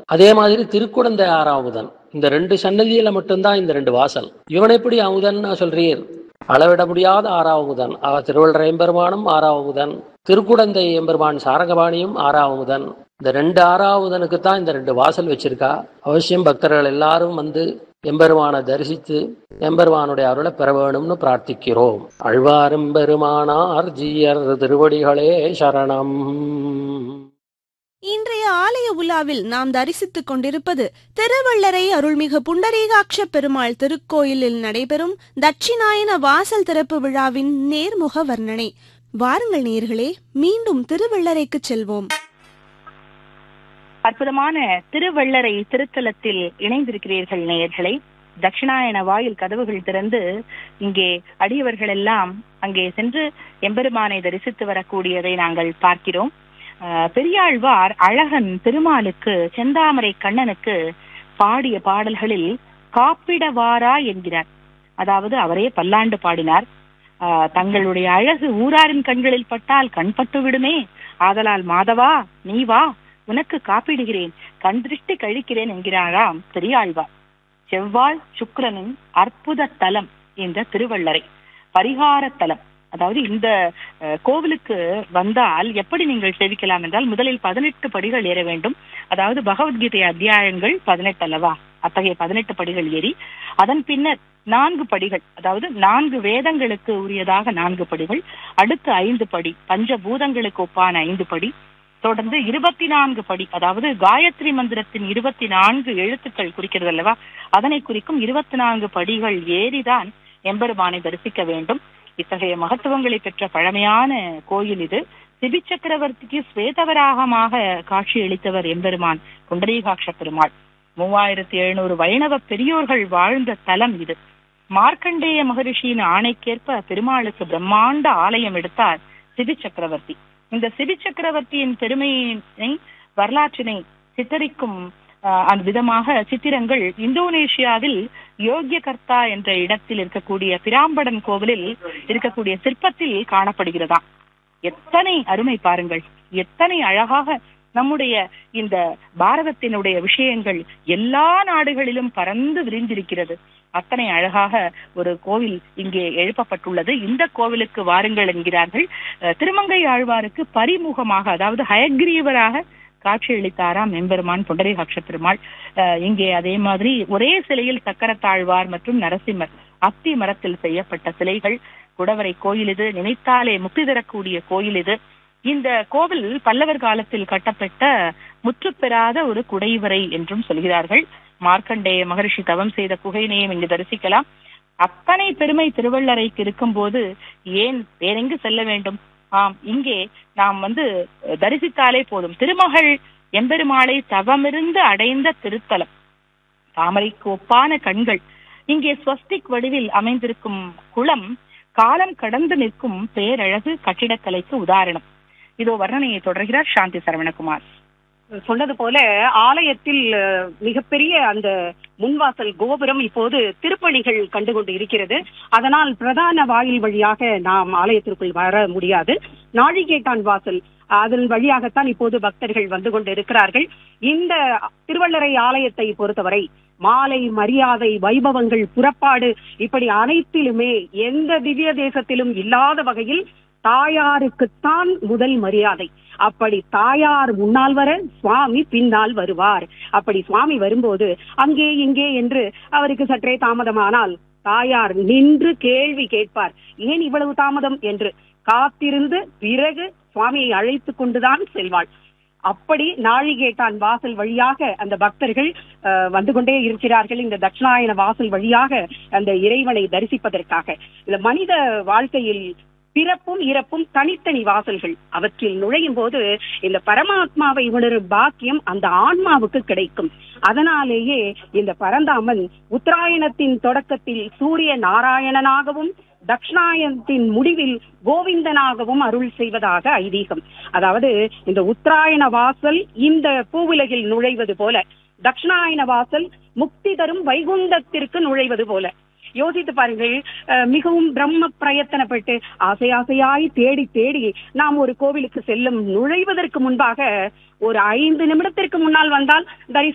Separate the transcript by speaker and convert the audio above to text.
Speaker 1: அதே மாதிரி திருக்குடந்தை ஆறாமுதன் இந்த ரெண்டு சன்னதியில மட்டும்தான் இந்த ரெண்டு வாசல் இவன் எப்படி அமுதன் சொல்றீர் அளவிட முடியாத ஆறாவமுதன் ஆக திருவள்ளுவர் எம்பெருமானும் ஆறாவமுதன் திருக்குடந்தை எம்பெருமான் சாரங்கபாணியும் ஆறாவமுதன் இந்த ரெண்டு ஆறாவதனுக்கு தான் இந்த ரெண்டு வாசல் வச்சிருக்கா அவசியம் பக்தர்கள் எல்லாரும் வந்து எம்பெருமானை தரிசித்து எம்பெருமானுடைய அருளை பெற வேணும்னு பிரார்த்திக்கிறோம் அழ்வாரும் பெருமானார் ஜீயர் திருவடிகளே சரணம்
Speaker 2: இன்றைய ஆலய உலாவில் நாம் தரிசித்துக் கொண்டிருப்பது திருவள்ளரை அருள்மிகு புண்டரீகாட்ச பெருமாள் திருக்கோயிலில் நடைபெறும் தட்சிணாயன வாசல் திறப்பு விழாவின் நேர்முக வர்ணனை வாருங்கள் நேர்களே மீண்டும் திருவள்ளரைக்கு செல்வோம்
Speaker 3: அற்புதமான திருவள்ளரை திருத்தலத்தில் இணைந்திருக்கிறீர்கள் நேயர்களே தட்சிணாயன வாயில் கதவுகள் திறந்து இங்கே அடியவர்கள் எல்லாம் அங்கே சென்று எம்பெருமானை தரிசித்து வரக்கூடியதை நாங்கள் பார்க்கிறோம் ஆஹ் பெரியாழ்வார் அழகன் திருமாலுக்கு செந்தாமரை கண்ணனுக்கு பாடிய பாடல்களில் காப்பிடவாரா என்கிறார் அதாவது அவரே பல்லாண்டு பாடினார் ஆஹ் தங்களுடைய அழகு ஊராரின் கண்களில் பட்டால் கண்பட்டு விடுமே ஆதலால் மாதவா நீ வா உனக்கு காப்பிடுகிறேன் கண் திருஷ்டி கழிக்கிறேன் என்கிறாராம் பெரியாழ்வார் செவ்வாய் சுக்கிரனின் அற்புத தலம் என்ற திருவள்ளரை பரிகார தலம் அதாவது இந்த அஹ், கோவிலுக்கு வந்தால் எப்படி நீங்கள் சேவிக்கலாம் என்றால் முதலில் பதினெட்டு படிகள் ஏற வேண்டும் அதாவது பகவத்கீதை அத்தியாயங்கள் பதினெட்டு அல்லவா அத்தகைய பதினெட்டு படிகள் ஏறி அதன் பின்னர் நான்கு படிகள் அதாவது நான்கு வேதங்களுக்கு உரியதாக நான்கு படிகள் அடுத்து ஐந்து படி பஞ்சபூதங்களுக்கு ஒப்பான ஐந்து படி தொடர்ந்து இருபத்தி நான்கு படி அதாவது காயத்ரி மந்திரத்தின் இருபத்தி நான்கு எழுத்துக்கள் குறிக்கிறது அல்லவா அதனை குறிக்கும் இருபத்தி நான்கு படிகள் ஏறிதான் எம்பெருமானை தரிசிக்க வேண்டும் இத்தகைய மகத்துவங்களை பெற்ற பழமையான கோயில் இது சிபி சக்கரவர்த்திக்கு ஸ்வேதவராகமாக காட்சியளித்தவர் எம்பெருமான் குண்டரீகாட்ச பெருமாள் மூவாயிரத்தி எழுநூறு வைணவ பெரியோர்கள் வாழ்ந்த தலம் இது மார்க்கண்டேய மகரிஷியின் ஆணைக்கேற்ப பெருமாளுக்கு பிரம்மாண்ட ஆலயம் எடுத்தார் சிபி சக்கரவர்த்தி இந்த சிபி சக்கரவர்த்தியின் பெருமையினை வரலாற்றினை சித்தரிக்கும் ஆஹ், அந்த விதமாக சித்திரங்கள் இந்தோனேஷியாவில் யோகியகர்த்தா என்ற இடத்தில் இருக்கக்கூடிய பிராம்படன் கோவிலில் இருக்கக்கூடிய சிற்பத்தில் காணப்படுகிறதா எத்தனை அருமை பாருங்கள் எத்தனை அழகாக நம்முடைய இந்த பாரதத்தினுடைய விஷயங்கள் எல்லா நாடுகளிலும் பறந்து விரிந்திருக்கிறது அத்தனை அழகாக ஒரு கோவில் இங்கே எழுப்பப்பட்டுள்ளது இந்த கோவிலுக்கு வாருங்கள் என்கிறார்கள் அஹ், திருமங்கை ஆழ்வாருக்கு பரிமுகமாக அதாவது ஹயக்ரீவராக காட்சியளித்தாராம் எம்பெருமான் புண்டரீகாட்ச பெருமாள் அஹ், இங்கே அதே மாதிரி ஒரே சிலையில் சக்கரத்தாழ்வார் மற்றும் நரசிம்மர் அத்தி மரத்தில் செய்யப்பட்ட சிலைகள் குடவரை கோயில் இது நினைத்தாலே முக்தி தரக்கூடிய கோயில் இது இந்த கோவில் பல்லவர் காலத்தில் கட்டப்பட்ட முற்றுப்பெறாத ஒரு குடைவரை என்றும் சொல்கிறார்கள் மார்க்கண்டேய மகரிஷி தவம் செய்த குகையினையும் இங்கு தரிசிக்கலாம் அத்தனை பெருமை திருவள்ளரைக்கு இருக்கும்போது ஏன் வேறெங்கு செல்ல வேண்டும் ஆம் இங்கே நாம் வந்து அஹ், தரிசித்தாலே போதும் திருமகள் எம்பெருமாளை தவமிருந்து அடைந்த திருத்தலம் தாமரைக்கு ஒப்பான கண்கள் இங்கே ஸ்வஸ்திக் வடிவில் அமைந்திருக்கும் குளம் காலம் கடந்து நிற்கும் பேரழகு கட்டிடக்கலைக்கு உதாரணம் இதோ வர்ணனையை தொடர்கிறார் சாந்தி சரவணகுமார்
Speaker 4: சொன்னது போல ஆலயத்தில் அஹ், மிகப்பெரிய அந்த முன்வாசல் கோபுரம் இப்போது திருப்பணிகள் கண்டுகொண்டு இருக்கிறது அதனால் பிரதான வாயில் வழியாக நாம் ஆலயத்திற்குள் வர முடியாது நாழிகேட்டான் வாசல் அதன் வழியாகத்தான் இப்போது பக்தர்கள் வந்து கொண்டு இருக்கிறார்கள் இந்த திருவள்ளரை ஆலயத்தை பொறுத்தவரை மாலை மரியாதை வைபவங்கள் புறப்பாடு இப்படி அனைத்திலுமே எந்த திவ்ய தேசத்திலும் இல்லாத வகையில் தாயாருக்குத்தான் முதல் மரியாதை அப்படி தாயார் முன்னால் வர சுவாமி பின்னால் வருவார் அப்படி சுவாமி வரும்போது அங்கே இங்கே என்று அவருக்கு சற்றே தாமதமானால் தாயார் நின்று கேள்வி கேட்பார் ஏன் இவ்வளவு தாமதம் என்று காத்திருந்து பிறகு சுவாமியை அழைத்து கொண்டுதான் செல்வாள் அப்படி நாழிகேட்டான் வாசல் வழியாக அந்த பக்தர்கள் அஹ், வந்து கொண்டே இருக்கிறார்கள் இந்த தட்சிணாயன வாசல் வழியாக அந்த இறைவனை தரிசிப்பதற்காக இந்த மனித வாழ்க்கையில் பிறப்பும் இறப்பும் தனித்தனி வாசல்கள் அவற்றில் நுழையும் போது இந்த பரமாத்மாவை உணரும் பாக்கியம் அந்த ஆன்மாவுக்கு கிடைக்கும் அதனாலேயே இந்த பரந்தாமன் உத்தராயணத்தின் தொடக்கத்தில் சூரிய நாராயணனாகவும் தட்சிணாயனத்தின் முடிவில் கோவிந்தனாகவும் அருள் செய்வதாக ஐதீகம் அதாவது இந்த உத்தராயண வாசல் இந்த பூவுலகில் நுழைவது போல தட்சிணாயன வாசல் முக்தி தரும் வைகுந்தத்திற்கு நுழைவது போல யோசித்து பாருங்கள் அஹ், மிகவும் பிரம்ம பிரயத்தனப்பட்டு ஆசை ஆசையாய் தேடி தேடி நாம் ஒரு கோவிலுக்கு செல்லும் நுழைவதற்கு முன்பாக ஒரு ஐந்து நிமிடத்திற்கு முன்னால் வந்தால் தரிசனம்